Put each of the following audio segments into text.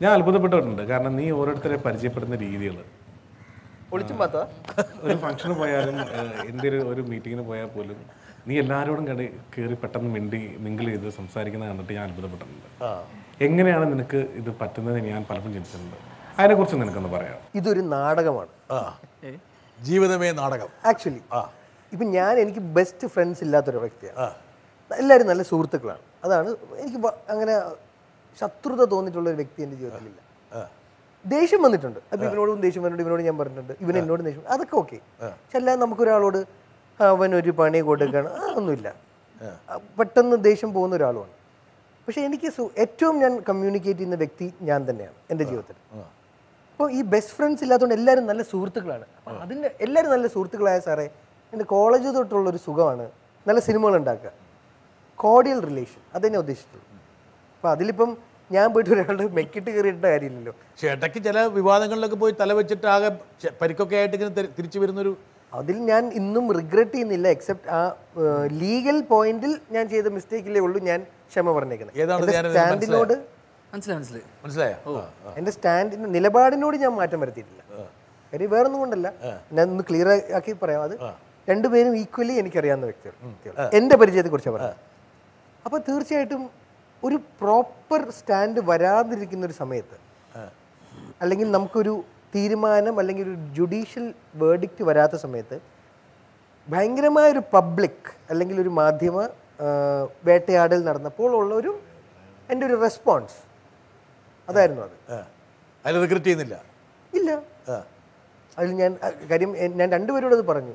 ഞാൻ അത്ഭുതപ്പെട്ടിട്ടുണ്ട് കാരണം നീ ഓരോരുത്തരെ പരിചയപ്പെടുന്ന രീതികൾ ഒളിച്ചും പാത്ത ഒരു ഫംഗ്ഷന് പോയാലും ഏഹ്, എന്ത് ഒരു ഒരു മീറ്റിങ്ങിന് പോയാൽ പോലും നീ എല്ലാവരോടും കണ്ട് കയറി പെട്ടെന്ന് മിണ്ടി മിങ്കിൾ ചെയ്ത് സംസാരിക്കുന്നത് കണ്ടിട്ട് ഞാൻ അത്ഭുതപ്പെട്ടിട്ടുണ്ട് എങ്ങനെയാണ് നിനക്ക് ഇത് പറ്റുന്നത് ഞാൻ പലപ്പോഴും ചിന്തിച്ചിട്ടുണ്ട് അതിനെക്കുറിച്ച് നിനക്കൊന്ന് പറയാം ഇതൊരു നാടകമാണ് ആ ജീവിതമേ നാടകം ആക്ച്വലി ഇപ്പം ഞാൻ എനിക്ക് ബെസ്റ്റ് ഫ്രണ്ട്സ് ഇല്ലാത്തൊരു വ്യക്തിയാണ് എല്ലാവരും നല്ല സുഹൃത്തുക്കളാണ് അതാണ് എനിക്ക് വ- അങ്ങനെ ശത്രുത തോന്നിയിട്ടുള്ള ഒരു വ്യക്തി എൻ്റെ ജീവിതത്തിലില്ല ദേഷ്യം വന്നിട്ടുണ്ട് അപ്പൊ ഇവനോടും ദേഷ്യം വന്നിട്ടുണ്ട് ഇവനോട് ഞാൻ പറഞ്ഞിട്ടുണ്ട് ഇവൻ എന്നോട് ദേഷ്യം അതൊക്കെ ഓക്കെ പക്ഷെ അല്ലാതെ നമുക്കൊരാളോട് അവൻ ഒരു പണി കൊടുക്കണം ആ ഒന്നുമില്ല ആ, പെട്ടെന്ന് ദേഷ്യം പോകുന്ന ഒരാളുമാണ് പക്ഷെ എനിക്ക് സു- ഏറ്റവും ഞാൻ കമ്മ്യൂണിക്കേറ്റ് ചെയ്യുന്ന വ്യക്തി ഞാൻ തന്നെയാണ് എൻ്റെ ജീവിതത്തിൽ അപ്പോൾ ഈ ബെസ്റ്റ് ഫ്രണ്ട്സ് ഇല്ലാത്തതുകൊണ്ട് എല്ലാവരും നല്ല സുഹൃത്തുക്കളാണ് അപ്പോൾ അതിൻ്റെ എല്ലാവരും നല്ല സുഹൃത്തുക്കളായ സാറേ എൻ്റെ കോളേജ് തൊട്ടുള്ളൊരു സുഖമാണ് നല്ല സിനിമകൾ ഉണ്ടാക്കുക കോഡിയൽ റിലേഷൻ അതെന്നെ ഉദ്ദേശിച്ചിട്ടുള്ളൂ അപ്പോൾ അതിലിപ്പം ഞാൻ പോയിട്ട് ഒരാളുടെ മെക്കിട്ട് കയറിയിട്ട കാര്യമില്ലല്ലോ പക്ഷേ ഇടയ്ക്ക് ചില വിവാദങ്ങളിലൊക്കെ പോയി തലവെച്ചിട്ട് ആകെ ചെ- പരിക്കൊക്കെ ആയിട്ട് ഇങ്ങനെ തിരി- തിരിച്ചു വരുന്നൊരു അതിൽ ഞാൻ ഇന്നും റിഗ്രറ്റ് ചെയ്യുന്നില്ല എക്സെപ്റ്റ് ആ ലീഗൽ പോയിന്റിൽ ഞാൻ ചെയ്ത മിസ്റ്റേക്കിലേ ഉള്ളൂ ഞാൻ ക്ഷമ പറഞ്ഞേക്കുന്നത് ഏതാണ് എൻ്റെ ഞാനത് സ്റ്റാൻഡിനോട് മനസ്സിലായി മനസ്സിലായി മനസ്സിലായോ എൻ്റെ സ്റ്റാൻഡിന് നിലപാടിനോട് ഞാൻ മാറ്റം വരുത്തിയിട്ടില്ല കാര്യം വേറൊന്നും കൊണ്ടല്ല ഞാൻ ഒന്ന് ക്ലിയർ ആക്കി പറയാം അത് രണ്ടുപേരും ഈക്വലി എനിക്കറിയാവുന്ന വ്യക്തികൾ വ്യക്തികൾ. എൻ്റെ പരിചയത്തെ കുറിച്ച് പറയാം അപ്പോൾ തീർച്ചയായിട്ടും ഒരു പ്രോപ്പർ സ്റ്റാൻഡ് വരാതിരിക്കുന്ന ഒരു സമയത്ത് അല്ലെങ്കിൽ നമുക്കൊരു തീരുമാനം അല്ലെങ്കിൽ ഒരു ജുഡീഷ്യൽ വേർഡിക്റ്റ് വരാത്ത സമയത്ത് ഭയങ്കരമായ ഒരു പബ്ലിക് അല്ലെങ്കിൽ ഒരു മാധ്യമ ആ, വേട്ടയാടൽ നടന്നപ്പോൾ ഉള്ള ഒരു എൻ്റെ ഒരു റെസ്പോൺസ് അതായിരുന്നു അത് അതിൽ റിഗ്രറ്റ് ചെയ്യുന്നില്ല ഇല്ല അതിൽ ഞാൻ അ, കാര്യം എ- ഞാൻ രണ്ടുപേരോട് അത് പറഞ്ഞു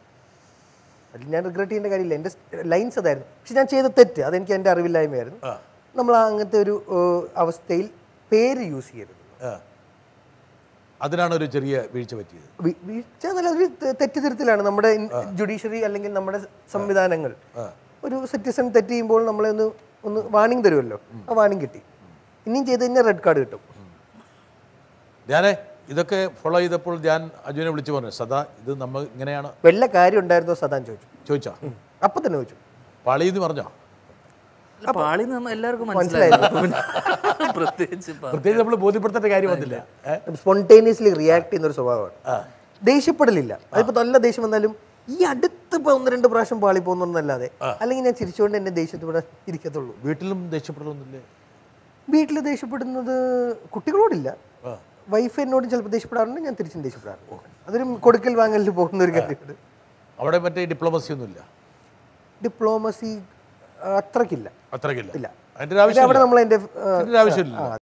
അതിൽ ഞാൻ റിഗ്രറ്റ് ചെയ്യേണ്ട കാര്യമില്ല എൻ്റെ ലൈൻസ് അതായിരുന്നു പക്ഷെ ഞാൻ ചെയ്ത തെറ്റ് അതെനിക്ക് എൻ്റെ അറിവില്ലായ്മയായിരുന്നു നമ്മൾ ആ അങ്ങനത്തെ ഒരു ഏഹ്, അവസ്ഥയിൽ പേര് യൂസ് ചെയ്യരുത് ആ. അതിനാണ് ഒരു ചെറിയ വീഴ്ച പറ്റിയത് വി- വീഴ്ച എന്നല്ല ഒരു തെ- തെറ്റുതിരുത്തലാണ് നമ്മുടെ ജുഡീഷ്യറി അല്ലെങ്കിൽ നമ്മുടെ സംവിധാനങ്ങൾ ഒരു സിറ്റിസൺ തെറ്റ് ചെയ്യുമ്പോൾ നമ്മളെ ഒന്ന് ഒന്ന് വാണിംഗ് തരുമല്ലോ ആ വാണിംഗ് കിട്ടി ഇനിയും ചെയ്ത് കഴിഞ്ഞാൽ റെഡ് കാർഡ് കിട്ടും ഞാനേ ഇതൊക്കെ ഫോളോ ചെയ്തപ്പോൾ ഞാൻ അജുവിനെ വിളിച്ചു പറഞ്ഞു സദാ ഇത് നമ്മൾ ഇങ്ങനെയാണ് വല്ല കാര്യം ഉണ്ടായിരുന്നോ സദാൻ ചോദിച്ചു ചോദിച്ചാ അപ്പൊ തന്നെ ചോദിച്ചു പാളി എന്ന് പറഞ്ഞോ അല്ല, പാളി നമ്മ എല്ലാവർക്കും മനസ്സിലായിരുന്നു അപ്പൊ പിന്നെ പ്രത്യേകിച്ച് ഇപ്പൊ പ്രത്യേകിച്ച് നമ്മൾ ബോധ്യപ്പെടുത്തേണ്ട കാര്യം വന്നില്ല ഏ? സ്പോണ്ടേനിയസ്ലി റിയാക്ട് ചെയ്യുന്ന ഒരു സ്വഭാവമാണ് ദേഷ്യപ്പെടലില്ല അതിപ്പോ നല്ല ദേഷ്യം വന്നാലും ഈ അടുത്ത് ഇപ്പൊ ഒന്ന് രണ്ട് പ്രാവശ്യം പാളി പോകുന്നല്ലാതെ അല്ലെങ്കിൽ ഞാൻ ചിരിച്ചുകൊണ്ട് എന്നെ ദേഷ്യത്തോടെ ഇരിക്കത്തുള്ളൂ വീട്ടിലും ദേഷ്യപ്പെടലൊന്നുമില്ലേ വീട്ടിൽ ദേഷ്യപ്പെടുന്നത് കുട്ടികളോടില്ല വൈഫ് എന്നോട് ചിലപ്പോൾ ദേഷ്യപ്പെടാറുണ്ട് ഞാൻ തിരിച്ചും ദേഷ്യപ്പെടാറുണ്ട് അതൊരു കൊടുക്കൽ വാങ്ങലിൽ പോകുന്ന ഒരു കാര്യമുണ്ട് അവിടെ മറ്റേ ഡിപ്ലോമസി ഒന്നുമില്ല ഡിപ്ലോമസി അത്രക്കില്ല അത്രയ്ക്കില്ല ഇല്ല അതിൻ്റെ ഒരു ആവശ്യം അവിടെ നമ്മൾ അതിന്റെ അതിൻ്റെ ഒരു ആവശ്യമില്ല